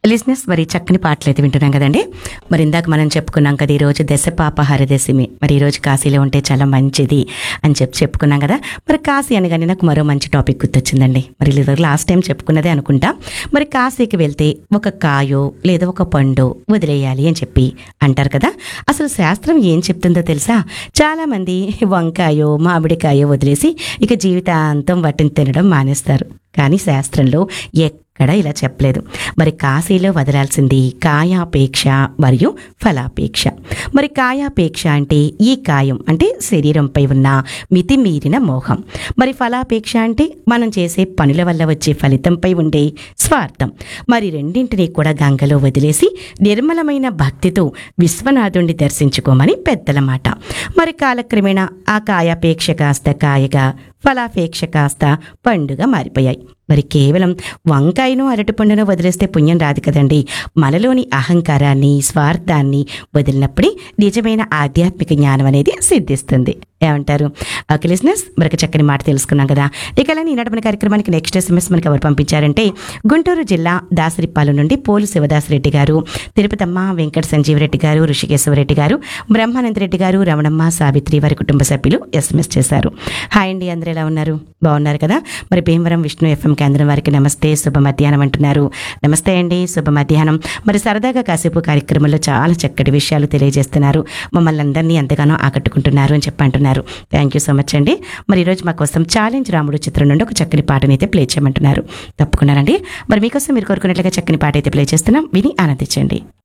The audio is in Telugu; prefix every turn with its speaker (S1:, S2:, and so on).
S1: లిజినెస్ మరి చక్కని పాటలు అయితే వింటున్నాం కదండి మరి ఇందాక మనం చెప్పుకున్నాం కదా ఈరోజు దశపాప హరిదశమి మరి ఈరోజు కాశీలో ఉంటే చాలా మంచిది అని చెప్పి చెప్పుకున్నాం కదా మరి కాశీ అనగానే నాకు మరో మంచి టాపిక్ గుర్తొచ్చిందండి మరి ఇది లాస్ట్ టైం చెప్పుకున్నదే అనుకుంటా మరి కాశీకి వెళ్తే ఒక కాయో లేదా ఒక పండు వదిలేయాలి అని చెప్పి అంటారు కదా అసలు శాస్త్రం ఏం చెప్తుందో తెలుసా చాలా మంది వంకాయో మామిడికాయో వదిలేసి ఇక జీవితాంతం వాటిని తినడం మానేస్తారు కానీ శాస్త్రంలో ఎక్కడ ఇలా చెప్పలేదు మరి కాశీలో వదలాల్సింది కాయాపేక్ష మరియు ఫలాపేక్ష మరి కాయాపేక్ష అంటే ఈ కాయం అంటే శరీరంపై ఉన్న మితిమీరిన మోహం మరి ఫలాపేక్ష అంటే మనం చేసే పనుల వల్ల వచ్చే ఫలితంపై ఉండే స్వార్థం మరి రెండింటినీ కూడా గంగలో వదిలేసి నిర్మలమైన భక్తితో విశ్వనాథుణ్ణి దర్శించుకోమని పెద్దల మాట మరి కాలక్రమేణా ఆ కాయాపేక్ష కాస్త కాయగా ఫలాపేక్ష కాస్త పండుగ మారిపోయాయి మరి కేవలం వంకాయను అరటిపండును వదిలేస్తే పుణ్యం రాదు కదండి మనలోని అహంకారాన్ని స్వార్థాన్ని వదిలినప్పుడే నిజమైన ఆధ్యాత్మిక జ్ఞానం అనేది సిద్ధిస్తుంది ఏమంటారు ఓకే లిజినెస్ మరొక చక్కని మాట తెలుసుకున్నాం కదా ఇక అలా ఈనాటి మన కార్యక్రమానికి నెక్స్ట్ ఎస్ఎంఎస్ మనకి ఎవరు పంపించారంటే గుంటూరు జిల్లా దాసరిపాలెం నుండి పోలు శివదాసరెడ్డి గారు తిరుపతమ్మ వెంకట సంజీవరెడ్డి గారు ఋషికేశ్వరరెడ్డి గారు బ్రహ్మానంద రెడ్డి గారు రమణమ్మ సావిత్రి వారి కుటుంబ సభ్యులు ఎస్ఎంఎస్ చేశారు హాయ్ అండి అందరూ ఎలా ఉన్నారు బాగున్నారు కదా మరి భీమవరం విష్ణు ఎఫ్ఎం కేంద్రం వారికి నమస్తే శుభ మధ్యాహ్నం అంటున్నారు నమస్తే అండి శుభ మధ్యాహ్నం మరి సరదాగా కాసేపు కార్యక్రమంలో చాలా చక్కటి విషయాలు తెలియజేస్తున్నారు మమ్మల్ని అందరినీ ఎంతగానో ఆకట్టుకుంటున్నారు అని చెప్పి అంటున్నారు థ్యాంక్ యూ సో మచ్ అండి మరి ఈరోజు మా కోసం ఛాలెంజ్ రాముడు చిత్రం నుండి ఒక చక్కని పాటని అయితే ప్లే చేయమంటున్నారు తప్పకుండానండి మరి మీకోసం మీరు కోరుకున్నట్లుగా చక్కని పాట అయితే ప్లే చేస్తున్నాం విని ఆనందించండి